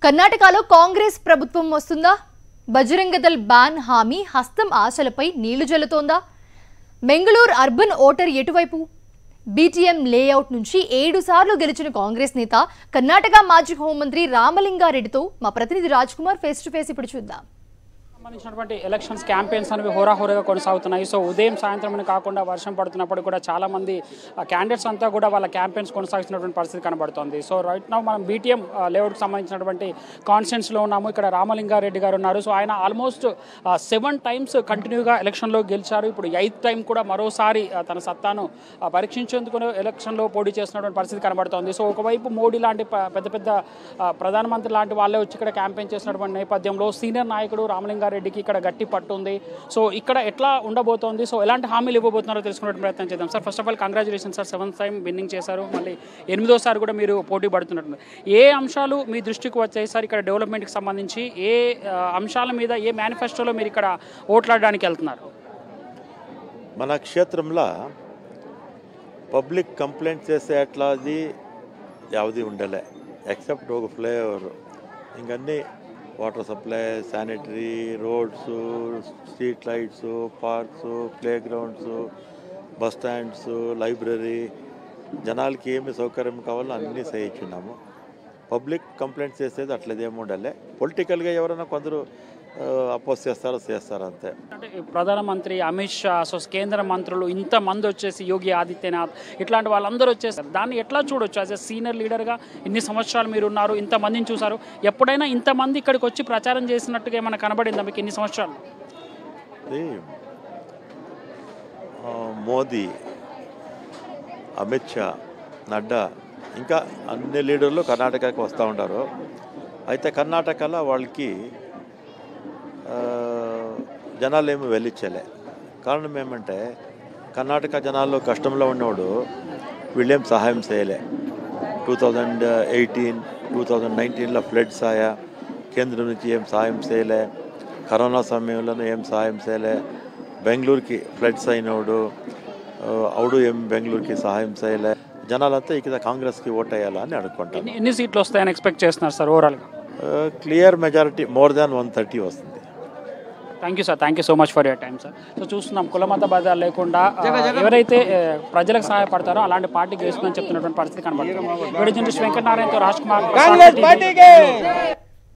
కర్ణాటకలో కాంగ్రెస్ ప్రభుత్వం వస్తుందా బజరంగదల్ బ్యాన్ హామీ హస్తం ఆశలపై నీళ్లు జల్లుతోందా బెంగళూరు అర్బన్ ఓటర్ ఎటువైపు బీటీఎం లేఅవుట్ నుంచి ఏడు సార్లు గెలిచిన కాంగ్రెస్ నేత కర్ణాటక మాజీ హోంమంత్రి రామలింగారెడ్డితో మా ప్రతినిధి Raj Kumar face to face ఇప్పుడు చూద్దాం సంబంధించినటువంటి ఎలక్షన్స్ క్యాంపెయిన్స్ అనేవి హోరాహోరీగా కొనసాగుతున్నాయి సో ఉదయం సాయంత్రం అని కాకుండా వర్షం పడుతున్నప్పుడు కూడా చాలా మంది క్యాండిడేట్స్ అంతా కూడా వాళ్ళ క్యాంపెయిన్స్ కొనసాగుతున్నటువంటి పరిస్థితి కనబడుతోంది సో రైట్ నౌ మనం బీటీఎం లేఅవుట్కి సంబంధించినటువంటి కాన్స్టిట్యూన్స్లో ఉన్నాము ఇక్కడ రామలింగారెడ్డి గారు ఉన్నారు సో ఆయన ఆల్మోస్ట్ సెవెన్ టైమ్స్ కంటిన్యూగా ఎలక్షన్లో గెలిచారు ఇప్పుడు ఎయిత్ టైం కూడా మరోసారి ఆ, తన సత్తాను ఆ, పరీక్షించేందుకు ఎలక్షన్లో పోటీ చేస్తున్నటువంటి పరిస్థితి కనబడుతోంది సో ఒకవైపు మోడీ లాంటి ప- పెద్ద పెద్ద ఆ, ప్రధానమంత్రి లాంటి వాళ్ళే వచ్చి ఇక్కడ క్యాంపెయిన్ చేసినటువంటి నేపథ్యంలో సీనియర్ నాయకుడు రామలింగారెడ్డికి ఇక్కడ గట్టి పట్టు ఉంది సో ఇక్కడ ఎట్లా ఉండబోతోంది సో ఎలాంటి హామీలు ఇవ్వబోతున్నారో తెలుసుకునే ప్రయత్నం చేద్దాం sir first of all congratulation sir seventh time winning చేశారు మళ్ళీ ఎనిమిదోసారి కూడా మీరు పోటీ పడుతున్నట్టు ఏ అంశాలు మీ దృష్టికి వచ్చాయి సార్ ఇక్కడ డెవలప్మెంట్కి సంబంధించి ఏ ఆ, అంశాల మీద ఏ మేనిఫెస్టోలో మీరు ఇక్కడ ఓట్లాడడానికి వెళ్తున్నారు మన క్షేత్రంలో పబ్లిక్ కంప్లైంట్ చేసే అట్లాది యావది ఉండలే ఎక్సెప్ట్ ఒక ఫ్లేవర్ ఇంకన్నీ water supply sanitary roads street lights parks play grounds bus stands library జనాలకి ఏమి సౌకర్యం కావాలో అన్నీ చేయించున్నాము పబ్లిక్ కంప్లైంట్ చేసేది అట్లదేమి ఉండాలి పొలిటికల్గా ఎవరైనా కొందరు అపోజ్ చేస్తారో చేస్తారు అంతే అంటే ఈ ప్రధానమంత్రి అమిత్ షా సో కేంద్ర మంత్రులు ఇంతమంది వచ్చేసి యోగి ఆదిత్యనాథ్ ఇట్లాంటి వాళ్ళందరూ వచ్చేసారు దాన్ని ఎట్లా చూడొచ్చు యాజ్ ఎ సీనియర్ లీడర్గా ఇన్ని సంవత్సరాలు మీరు ఉన్నారు ఇంతమందిని చూసారు ఎప్పుడైనా ఇంతమంది ఇక్కడికి వచ్చి ప్రచారం చేసినట్టుగా ఏమైనా కనబడిందా మీకు ఇన్ని సంవత్సరాలు ఇది ఆ, మోదీ అమిత్ షా నడ్డా ఇంకా అన్ని లీడర్లు కర్ణాటకకి వస్తూ ఉంటారు అయితే కర్ణాటకలో వాళ్ళకి ఆ, జనాలు ఏమి వెళ్ళిచ్చలే కారణం ఏమంటే కర్ణాటక జనాల్లో కష్టంలో ఉన్నవాడు వీళ్ళేం సహాయం చేయలే two thousand eighteen two thousand నైన్టీన్లో ఫ్లడ్స్ ఆయా కేంద్రం నుంచి ఏం సహాయం చేయలే కరోనా సమయంలోనూ ఏం సహాయం చేయలే బెంగళూరుకి ఫ్లడ్స్ అయినోడు ఆ, అవుడు ఏం బెంగళూరుకి సహాయం చేయలే జనాలంతా ఇక్కడ కాంగ్రెస్కి ఓట్ వేయాలా అని అనుకుంటాను ఎన్ని ఎన్ని సీట్లు వస్తాయని ఎక్స్పెక్ట్ చేస్తున్నారు సార్ ఓవరాల్గా clear majority more than one thirty వస్తుంది thank you sir thank you so much for your time sir so చూస్తున్నాం కులమత భేదాలు లేకుండా ఆ, ఎవరైతే ఆ, ప్రజలకు సహాయపడతారో అలాంటి పార్టీకి వేస్తుందని చెప్తున్నటువంటి పరిస్థితి కనబడుతుంది వీడియో జర్నలిస్ట్ వెంకటనారాయణతో రాజ్ కుమార్